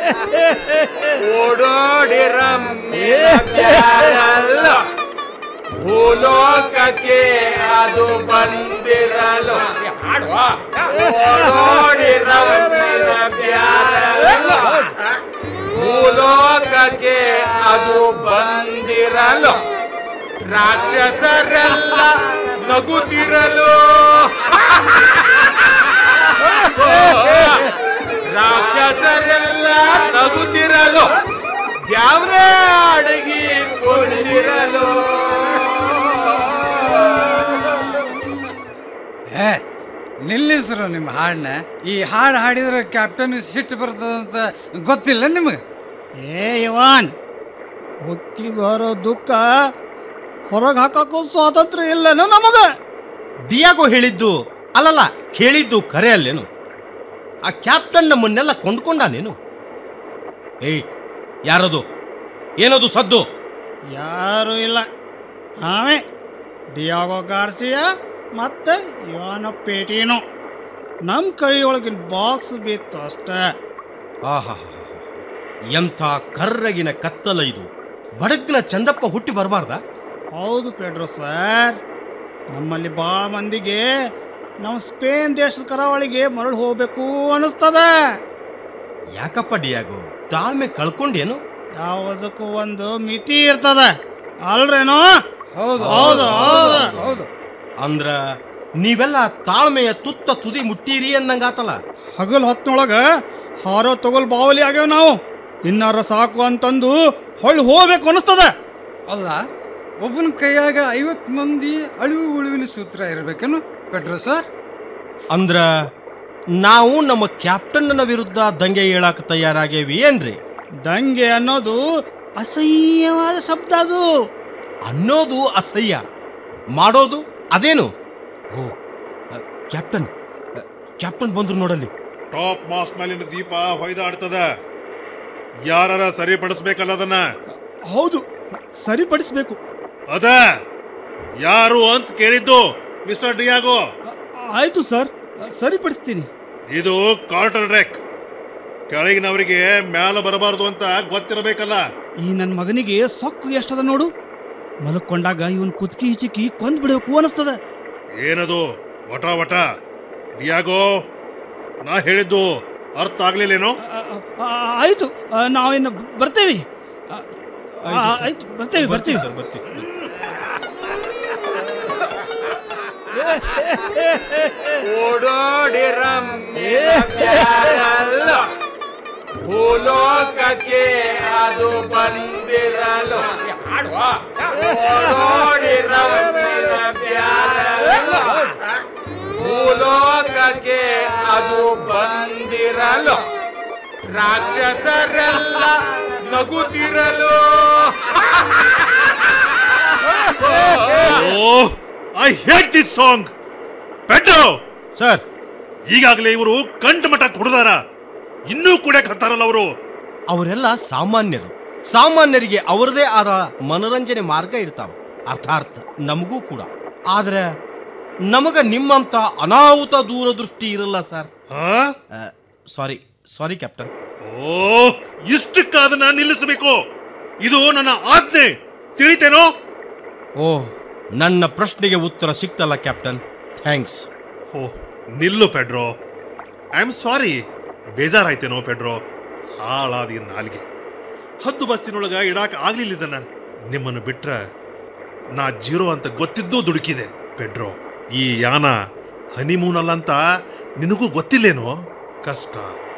ಓಡೋಡಿ ರಮ್ಮಿನ ಪ್ಯಾರಲ್ಲ ಭೂಲೋಕಕ್ಕೆ ಅದು ಬಂದಿರಲು ಓಡೋಡಿ ರಮ್ಮಿನ ಪ್ಯಾರಲ್ಲ ಭೂಲೋಕಕ್ಕೆ ಅದು ಬಂದಿರಲು ರಾಕ್ಷಸರೆಲ್ಲ ನಗುತ್ತಿರಲು ರಾಕ್ಷಸರೆಲ್ಲ ನಗುತ್ತಿರಲು ಯಾವ್ರೇ ಅಡಗಿ ಕುಡಿದಿರಲು ಏ ನಿಲ್ಲಿಸ್ರು ನಿಮ್ಮ ಹಾಡನ್ನ ಈ ಹಾಡು ಹಾಡಿದ್ರೆ ಕ್ಯಾಪ್ಟನ್ ಸಿಟ್ಟು ಬರ್ತದಂತ ಗೊತ್ತಿಲ್ಲ ನಿಮಗೆ ಏ ಇವಾನ್ ಬರೋ ದುಃಖ ಹೊರಗೆ ಹಾಕಕ್ಕೂ ಸ್ವಾತಂತ್ರ್ಯ ಇಲ್ಲನು ನಮಗೆ ಡಿಯಾಗೋ ಹೇಳಿದ್ದು ಅಲ್ಲಲ್ಲ ಕೇಳಿದ್ದು ಕರೆ ಅಲ್ಲೇನು ಆ ಕ್ಯಾಪ್ಟನ್ ನಮ್ಮನ್ನೆಲ್ಲ ಕೊಂಡ್ಕೊಂಡಾನೇನು ಏಯ್ ಯಾರದು ಏನದು ಸದ್ದು ಯಾರು ಇಲ್ಲ ನಾವೇ ಡಿಯಾಗೋ ಗಾರ್ಸಿಯಾ ಮತ್ತೆ ಇವನ ಪೇಟಿನೋ ನಮ್ಮ ಕೈಯೊಳಗಿನ ಬಾಕ್ಸ್ ಬಿತ್ತು ಅಷ್ಟೇ ಆಹಾ ಎಂಥ ಕರ್ರಗಿನ ಕತ್ತಲ ಇದು ಬಡಗ್ನ ಚಂದಪ್ಪ ಹುಟ್ಟಿ ಬರಬಾರ್ದ ಹೌದು ಪೆಡ್ರೋ ಸರ್ ನಮ್ಮಲ್ಲಿ ಭಾಳ ಮಂದಿಗೆ ನಾವು ಸ್ಪೇನ್ ದೇಶದ ಕರಾವಳಿಗೆ ಮರಳು ಹೋಗ್ಬೇಕು ಅನ್ನಿಸ್ತದೆ ಯಾಕಪ್ಪ ಡಿಯಾಗೋ ತಾಳ್ಮೆ ಕಳ್ಕೊಂಡೇನು ಯಾವುದಕ್ಕೂ ಒಂದು ಮಿತಿ ಇರ್ತದೆ ಅಲ್ರೇನೋ ಹೌದು ಹೌದು ಹೌದು ಹೌದು ಅಂದ್ರ ನೀವೆಲ್ಲ ತಾಳ್ಮೆಯ ತುತ್ತ ತುದಿ ಮುಟ್ಟೀರಿ ಅಂದಂಗಾತಲ್ಲ ಹಗಲ್ ಹೊತ್ನೊಳಗ ಹಾರೋ ತಗೊಲ್ ಬಾವಲಿ ಆಗ್ಯಾವ ನಾವು ಇನ್ನಾರ ಸಾಕು ಅಂತಂದು ಹೊಳ್ಳಿ ಹೋಗ್ಬೇಕು ಅನಿಸ್ತದ ಅಲ್ಲ ಒಬ್ಬನ ಕೈಯಾಗ ಐವತ್ತು ಮಂದಿ ಅಳಿವು ಉಳಿವಿನ ಸೂತ್ರ ಇರ್ಬೇಕೇನು ಪೆಟ್ರೋ ಸರ್ ಅಂದ್ರ ನಾವು ನಮ್ಮ ಕ್ಯಾಪ್ಟನ್ನ ವಿರುದ್ಧ ದಂಗೆ ಏಳಾಕ ತಯಾರಾಗೇವಿ ಏನ್ರಿ ದಂಗೆ ಅನ್ನೋದು ಅಸಹ್ಯವಾದ ಶಬ್ದ ಅದು ಅನ್ನೋದು ಅಸಹ್ಯ ಮಾಡೋದು ಅದೇನು ಓ ಅ, ಕ್ಯಾಪ್ಟನ್ ಅ, ಕ್ಯಾಪ್ಟನ್ ಬಂದ್ರು ನೋಡಲ್ಲಿ ಟಾಪ್ ಮಾಸ್ಟ್ ಮೇಲಿನ ದೀಪ ಹೊಯ್ದಾಡ್ತದ ಯಾರ ಸರಿಪಡಿಸ್ಬೇಕಲ್ಲ ಅದನ್ನ ಹೌದು ಸರಿಪಡಿಸ್ಬೇಕು ಅದ ಯಾರು ಅಂತ ಕೇಳಿದ್ದು ಮಿಸ್ಟರ್ ಡಿಯಾಗೋ ಆಯ್ತು ಸರ್ ಸರಿಪಡಿಸ್ತೀನಿ ಇದು ಕಾರ್ಟಲ್ ರೆಕ್ ಕೆಳಗಿನವರಿಗೆ ಮ್ಯಾಲ ಬರಬಾರದು ಅಂತ ಗೊತ್ತಿರಬೇಕಲ್ಲ ಈ ನನ್ನ ಮಗನಿಗೆ ಸೊಕ್ಕು ಎಷ್ಟದ ನೋಡು ಮಲಕ್ಕೊಂಡಾಗ ಇವನ್ ಕುತ್ಕಿ ಹಿಚಿಕಿ ಕೊಂದ್ ಬಿಡಬೇಕು ಅನಿಸ್ತದ ಏನದು ವಟ ವಟ ಡಿಯಾಗೋ ನಾ ಹೇಳಿದ್ದು ಅರ್ಥ ಆಗ್ಲಿಲ್ಲೇನೋ ಆ, ಆಯ್ತು ಆ, ನಾವಿನ್ನು ಬರ್ತೇವೆ ಆ, ಆ, ಆಯ್ತು ಬರ್ತೇವೆ ಬರ್ತೇವೆ ಸರ್ ಬರ್ತೀವಿ ಓಡೋಡಿ ರಮ್ಮಿನ ಪ್ಯಾರಲ್ಲ ಭೂಲೋಕಕ್ಕೆ ಅದು ಬಂದಿರಲು ಓಡೋಡಿ ರಮ್ಮಿನ ಪ್ಯಾರಲ್ಲ ಭೂಲೋಕಕ್ಕೆ ಅದು ಬಂದಿರಲು ರಾಕ್ಷಸರೆಲ್ಲ ನಗುತ್ತಿರಲು oh I hate this song ಪೆಟ್ಟು ಸರ್ ಈಗಾಗಲೇ ಇವರು ಕಂಠ ಮಠ ಕುಡ್ದಾರ ಇನ್ನೂ ಕುಡಿಯಕ್ ಹತ್ತಾರಲ್ಲ ಅವರು ಅವರೆಲ್ಲ ಸಾಮಾನ್ಯರು ಸಾಮಾನ್ಯರಿಗೆ ಅವರದೇ ಆದ ಮನರಂಜನೆ ಮಾರ್ಗ ಇರ್ತಾವ ಅರ್ಥಾರ್ಥ ನಮಗೂ ಕೂಡ ಆದ್ರೆ ನಮಗ ನಿಮ್ಮಂತ ಅನಾಹುತ ದೂರದೃಷ್ಟಿ ಇರಲ್ಲ ಸರ್ ಹಾ ಸಾರಿ ಸಾರಿ ಕ್ಯಾಪ್ಟನ್ ಓ ಇಷ್ಟಕ್ಕಾದನ್ನ ನಿಲ್ಲಿಸಬೇಕು ಇದು ನನ್ನ ಆಜ್ಞೆ ತಿಳಿತೇನೋ ಓ ನನ್ನ ಪ್ರಶ್ನೆಗೆ ಉತ್ತರ ಸಿಕ್ತಲ್ಲ ಕ್ಯಾಪ್ಟನ್ ಥ್ಯಾಂಕ್ಸ್ ಓ ನಿಲ್ಲು ಪೆಡ್ರೋ ಐ ಆಮ್ ಸಾರಿ ಬೇಜಾರಾಯ್ತೇನೋ ಪೆಡ್ರೋ ಹಾಳಾದ ಈ ನಾಲ್ಗೆ ಹದ್ದು ಬಸ್ಸಿನೊಳಗ ಇಡಾಕ ಆಗ್ಲಿಲ್ಲ ಇದನ್ನ ನಿಮ್ಮನ್ನು ಬಿಟ್ರ ನಾ ಜೀರೋ ಅಂತ ಗೊತ್ತಿದ್ದೂ ದುಡುಕಿದೆ ಪೆಡ್ರೋ ಈ ಯಾನ ಹನಿಮೂನ್ ಅಲ್ಲ ಅಂತ ನಿನಗೂ ಗೊತ್ತಿಲ್ಲೇನೋ ಕಷ್ಟ